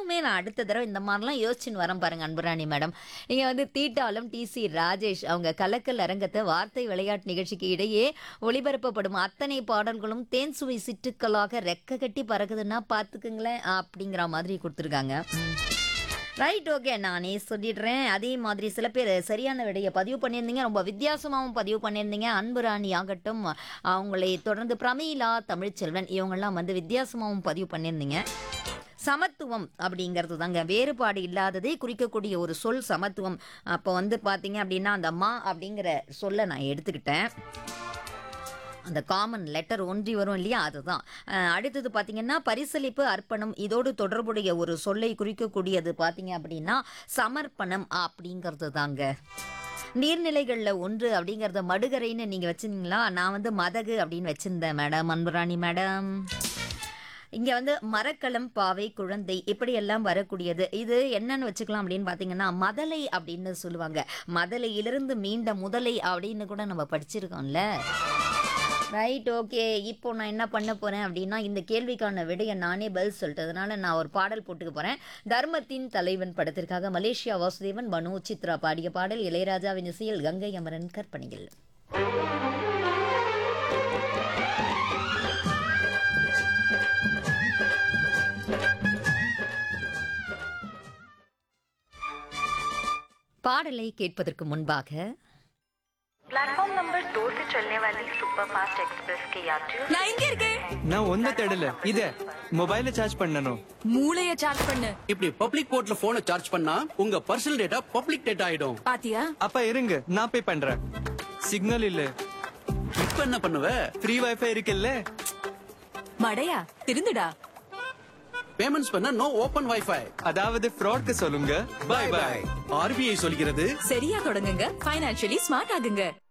இனிமே நான் அடுத்த தடவை இந்த மாதிரிலாம் யோசிச்சுன்னு வரேன் பாருங்க அன்புராணி மேடம் இங்க வந்து தீட்டாலும் டி சி ராஜேஷ் அவங்க கலக்கல் அரங்கத்தை வார்த்தை விளையாட்டு நிகழ்ச்சிக்கு இடையே ஒளிபரப்பப்படும் அத்தனை பாடல்களும் தேன் சுவை சிட்டுக்களாக ரெக்க கட்டி பறக்குதுன்னா பார்த்துக்குங்களேன் அப்படிங்கிற மாதிரி கொடுத்துருக்காங்க ம். ரைட் ஓகே நானே சொல்லிடுறேன் அதே மாதிரி சில பேர் சரியான விடையை பதிவு பண்ணியிருந்தீங்க ரொம்ப வித்தியாசமாகவும் பதிவு பண்ணியிருந்தீங்க அன்பு ராணி ஆகட்டும் அவங்களை தொடர்ந்து பிரமீளா தமிழ்ச்செல்வன் இவங்கெல்லாம் வந்து வித்தியாசமாகவும் பதிவு பண்ணியிருந்தீங்க சமத்துவம் அப்படிங்கிறது தாங்க வேறுபாடு இல்லாததை குறிக்கக்கூடிய ஒரு சொல் சமத்துவம் அப்போ வந்து பார்த்தீங்க அப்படின்னா அந்த மா அப்படிங்கிற சொல்லை நான் எடுத்துக்கிட்டேன் அந்த காமன் லெட்டர் ஒன்றி வரும் இல்லையா அதுதான் அஹ் அடுத்தது பார்த்தீங்கன்னா பரிசளிப்பு அர்ப்பணம் இதோடு தொடர்புடைய ஒரு சொல்லை குறிக்கக்கூடியது பார்த்தீங்க அப்படின்னா சமர்ப்பணம் அப்படிங்கிறது தாங்க நீர்நிலைகளில் ஒன்று அப்படிங்கிறத மடுகரைன்னு நீங்கள் வச்சிருந்தீங்களா நான் வந்து மதகு அப்படின்னு வச்சிருந்தேன் மேடம் அன்புராணி மேடம் இங்கே வந்து மரக்கலம் பாவை குழந்தை இப்படியெல்லாம் வரக்கூடியது இது என்னன்னு வச்சுக்கலாம் அப்படின்னு பார்த்தீங்கன்னா மதலை அப்படின்னு சொல்லுவாங்க மதலையிலிருந்து மீண்ட முதலை அப்படின்னு கூட நம்ம படிச்சிருக்கோம்ல ரைட் ஓகே இப்போ நான் என்ன பண்ண போறேன் அப்படின்னா இந்த கேள்விக்கான விடையை நானே பதில் சொல்லிட்டதுனால நான் ஒரு பாடல் போட்டுக்க போறேன் தர்மத்தின் தலைவன் படத்திற்காக மலேசியா வாசுதேவன் மனோ சித்ரா பாடிய பாடல் இளையராஜாவின் இசையில் கங்கை அமரன் கற்பனையில் பாடலை கேட்பதற்கு முன்பாக प्लेटफॉर्म नंबर दो से चलने वाली सुपरफास्ट एक्सप्रेस के यात्रियों நான் இங்க இருக்கேன் நான் ஒன்ன தேடல இத மொபைல சார்ஜ் பண்ணனும் மூளைய சார்ஜ் பண்ணு இப்படி பப்ளிக் போர்ட்ல போனை சார்ஜ் பண்ணா உங்க பர்சனல் டேட்டா பப்ளிக் டேட்டா ஆயிடும் பாத்தியா அப்ப இருங்க நான் பே பண்றேன் சிக்னல் இல்ல இப்ப என்ன பண்ணுவ ஃப்ரீ வைஃபை இருக்குல்ல மடையா திருந்துடா பேமெண்ட்ஸ் பண்ண நோ ஓபன் வைஃபை அதாவது ஃப்ராட்க்கு சொல்லுங்க பை பை ஆர்பிஐ சொல்கிறது சரியா தொடங்குங்க ஃபைனான்சியலி ஸ்மார்ட் ஆகுங்க